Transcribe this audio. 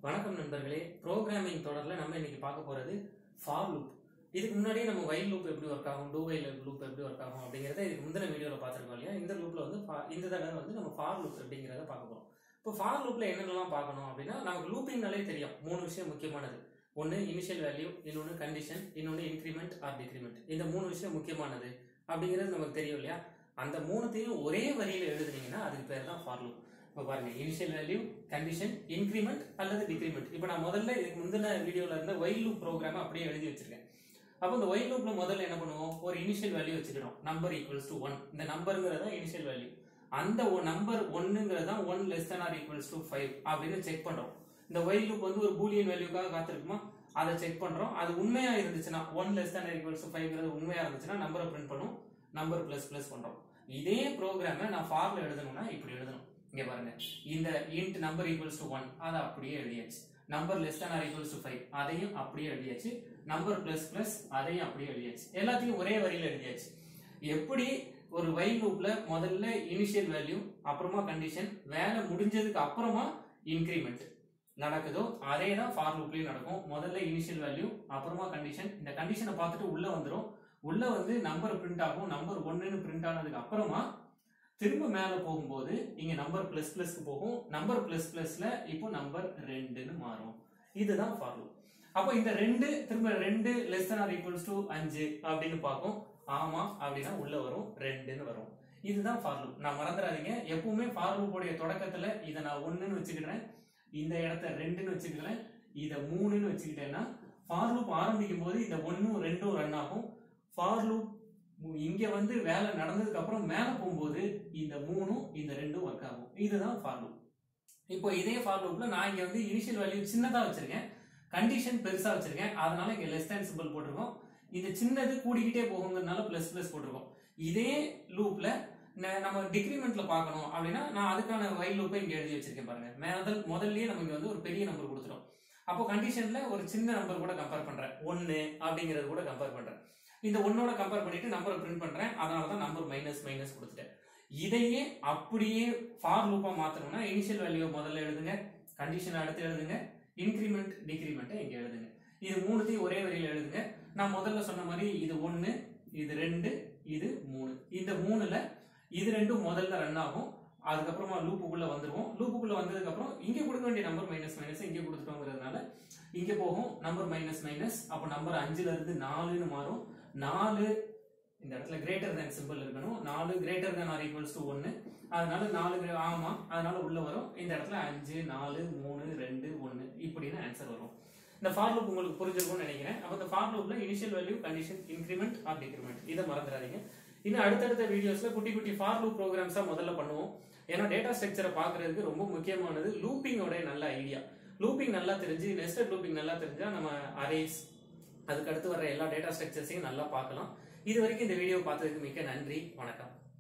வணக்கம் நண்பர்களே ப்ரோக்ராமிங் தொடரில் நம்ம இன்னைக்கு பார்க்க போகிறது ஃபார் லூப் இதுக்கு முன்னாடியே நம்ம வைல் லூப் எப்படி ஒர்க் ஆகும் டூ வைல் லூப் எப்படி ஒர்க் ஆகும் அப்படிங்கிறத இதுக்கு முந்தின வீடியோவில் பார்த்துருக்கோம் இல்லையா இந்த லூப்பில் வந்து fa- இந்த தடவை வந்து நம்ம ஃபார் லூப் அப்படிங்கிறத பார்க்க போகிறோம் இப்போ ஃபார் லூப்பில் என்னென்னலாம் பார்க்கணும் அப்படின்னா நமக்கு லூப்பிங்னாலே தெரியும் மூணு விஷயம் முக்கியமானது ஒன்று இனிஷியல் வேல்யூ இன்னொன்று கண்டிஷன் இன்னொன்று இன்க்ரிமெண்ட் ஆர் டிக்ரிமெண்ட் இந்த மூணு விஷயம் முக்கியமானது அப்படிங்கிறது நமக்கு தெரியும் இல்லையா அந்த மூணுத்தையும் ஒரே வரியில் எழுதுனீங்கன்னா அதுக்கு பேர் தான் ஃபார் லூப் இப்போ பாருங்க இனிஷியல் வேல்யூ கண்டிஷன் இன்க்ரிமெண்ட் அல்லது டிக்ரிமெண்ட் இப்போ நான் முதல்ல இதுக்கு முந்தின வீடியோல இருந்த ஒயில் லூப் ப்ரோக்ராம் அப்படியே எழுதி வச்சிருக்கேன் அப்போ இந்த ஒயில் லூப்ல முதல்ல என்ன பண்ணுவோம் ஒரு இனிஷியல் வேல்யூ வச்சுக்கிறோம் நம்பர் ஈக்குவல்ஸ் டு ஒன் இந்த நம்பருங்கிறது தான் இனிஷியல் வேல்யூ அந்த நம்பர் ஒன்னுங்கிறது தான் one less than or equals to five அப்படின்னு செக் பண்றோம் இந்த ஒயில் லூப் வந்து ஒரு பூலியன் வேல்யூக்காக காத்திருக்குமா அதை செக் பண்றோம் அது உண்மையா இருந்துச்சுன்னா one less than or equals to ஃபைவ்ங்கிறது உண்மையா இருந்துச்சுன்னா நம்பரை பிரிண்ட் பண்ணும் நம்பர் பிளஸ் பிளஸ் பண்றோம் இதே ப்ரோக்ராமை நான் ஃபார்ல எழுதணும்னா இப்படி எழுதணும் இங்க பாருங்க இந்த int number equals to one அதை அப்படியே எழுதியாச்சு number less than or equals to five அதையும் அப்படியே எழுதியாச்சு நம்பர் பிளஸ் பிளஸ் அதையும் அப்படியே எழுதியாச்சு எல்லாத்தையும் ஒரே வரியில எழுதியாச்சு எப்படி ஒரு வைல் லூப்ல முதல்ல இனிஷியல் வேல்யூ அப்புறமா கண்டிஷன் வேலை முடிஞ்சதுக்கு அப்புறமா இன்க்ரிமெண்ட் நடக்குதோ அதே தான் ஃபார் லூப்லயும் நடக்கும் முதல்ல இனிஷியல் வேல்யூ அப்புறமா கண்டிஷன் இந்த கண்டிஷனை பார்த்துட்டு உள்ள வந்துரும் உள்ள வந்து நம்பர் பிரிண்ட் ஆகும் நம்பர் ஒன்னுன்னு பிரிண்ட் ஆனதுக்கு அப்புறமா திரும்ப மேல போகும்போது இங்க நம்பர் பிளஸ் பிளஸ்க்கு போகும் நம்பர் பிளஸ் பிளஸ்ல இப்போ நம்பர் ரெண்டுன்னு மாறும் இதுதான் ஃபார் லூப் அப்போ இந்த ரெண்டு திரும்ப ரெண்டு less than or equals to அஞ்சு அப்படின்னு பார்க்கும் ஆமா அப்படின்னா உள்ள வரும் ரெண்டுன்னு வரும் இதுதான் ஃபார் லூப் நான் மறந்துடாதீங்க எப்பவுமே ஃபார் லூப்போடைய தொடக்கத்துல இதை நான் ஒண்ணுன்னு வச்சுக்கிறேன் இந்த இடத்த ரெண்டுன்னு வச்சுக்கிறேன் இதை மூணுன்னு வச்சுக்கிட்டேன்னா ஃபார் லூப் ஆரம்பிக்கும் போது இந்த ஒன்னும் ரெண்டும் ரன் ஆகும் ஃபார் லூப் இங்க வந்து வேலை நடந்ததுக்கு அப்புறம் மேல போகும்போது இந்த மூணும் இந்த ரெண்டும் ஒர்க் ஆகும் இதுதான் ஃபார் லூப் இப்போ இதே ஃபார் லூப்ல நான் இங்க வந்து இனிஷியல் வேல்யூ சின்னதா வச்சிருக்கேன் கண்டிஷன் பெருசா வச்சிருக்கேன் அதனால இங்க லெஸ் தேன் சிம்பிள் போட்டிருக்கோம் இது சின்னது கூடிக்கிட்டே போகுங்கிறதுனால பிளஸ் பிளஸ் போட்டிருக்கோம் இதே லூப்ல நம்ம டிக்ரிமெண்ட்ல பார்க்கணும் அப்படின்னா நான் அதுக்கான வைல் லூப்பை இங்க எழுதி வச்சிருக்கேன் பாருங்க முதல் முதல்லயே நம்ம இங்க வந்து ஒரு பெரிய நம்பர் கொடுத்துட்டோம் அப்போ கண்டிஷன்ல ஒரு சின்ன நம்பர் கூட கம்பேர் பண்றேன் ஒன்னு அப்படிங்கறது கூட கம்பேர் பண்றேன் இந்த ஒன்னோட கம்பேர் பண்ணிட்டு நம்பரை பிரிண்ட் பண்றேன் அதனால தான் நம்பர் மைனஸ் மைனஸ் கொடுத்துட்டேன் இதையே அப்படியே ஃபார் லூப்பா மாத்தணும்னா இனிஷியல் வேல்யூ முதல்ல எழுதுங்க கண்டிஷன் அடுத்து எழுதுங்க இன்க்ரிமெண்ட் டிக்ரிமெண்ட்டை இங்க எழுதுங்க இது மூணுத்தையும் ஒரே வரியில எழுதுங்க நான் முதல்ல சொன்ன மாதிரி இது ஒன்னு இது ரெண்டு இது மூணு இந்த மூணுல இது ரெண்டும் முதல்ல ரன் ஆகும் அதுக்கப்புறமா லூப்புக்குள்ள வந்துருவோம் லூப்புக்குள்ள வந்ததுக்கு அப்புறம் இங்க கொடுக்க வேண்டிய நம்பர் மைனஸ் மைனஸ் இங்க கொடுத்துட்டோங்கிறதுனால இங்க போகும் நம்பர் மைனஸ் மைனஸ் அப்போ நம்பர் அஞ்சுல இருந்து நாலுன்னு மாறும் நாலு இந்த இடத்துல கிரேட்டர் தேன் சிம்பிள் இருக்கணும் நாலு greater than or equals to ஒன்னு அதனால நாலு gra- ஆமா அதனால உள்ள வரும் இந்த இடத்துல அஞ்சு நாலு மூணு ரெண்டு ஒன்னு இப்படின்னு ஆன்சர் வரும் இந்த ஃபார் லூப் உங்களுக்கு புரிஞ்சிருக்கும்னு நினைக்கிறேன் அப்போ இந்த ஃபார் லூப்ல initial value condition increment or decrement இதை மறந்துடாதீங்க இன்னும் அடுத்தடுத்த வீடியோஸ்ல குட்டி குட்டி ஃபார் லூப் ப்ரோக்ராம்ஸா முதல்ல பண்ணுவோம் ஏன்னா டேட்டா ஸ்ட்ரக்சரை பார்க்கிறதுக்கு ரொம்ப முக்கியமானது லூப்பிங்கோட நல்ல ஐடியா லூப்பிங் நல்லா தெரிஞ்சு நெஸ்டட் லூப்பிங் நல்லா தெரிஞ்சா நம்ம அரேஸ் அதுக்கு அடுத்து வர எல்லா டேட்டா ஸ்ட்ரக்சர்ஸையும் நல்லா பார்க்கலாம் இது வரைக்கும் இந்த வீடியோ பார்த்ததுக்கு மிக்க நன்றி வணக்கம்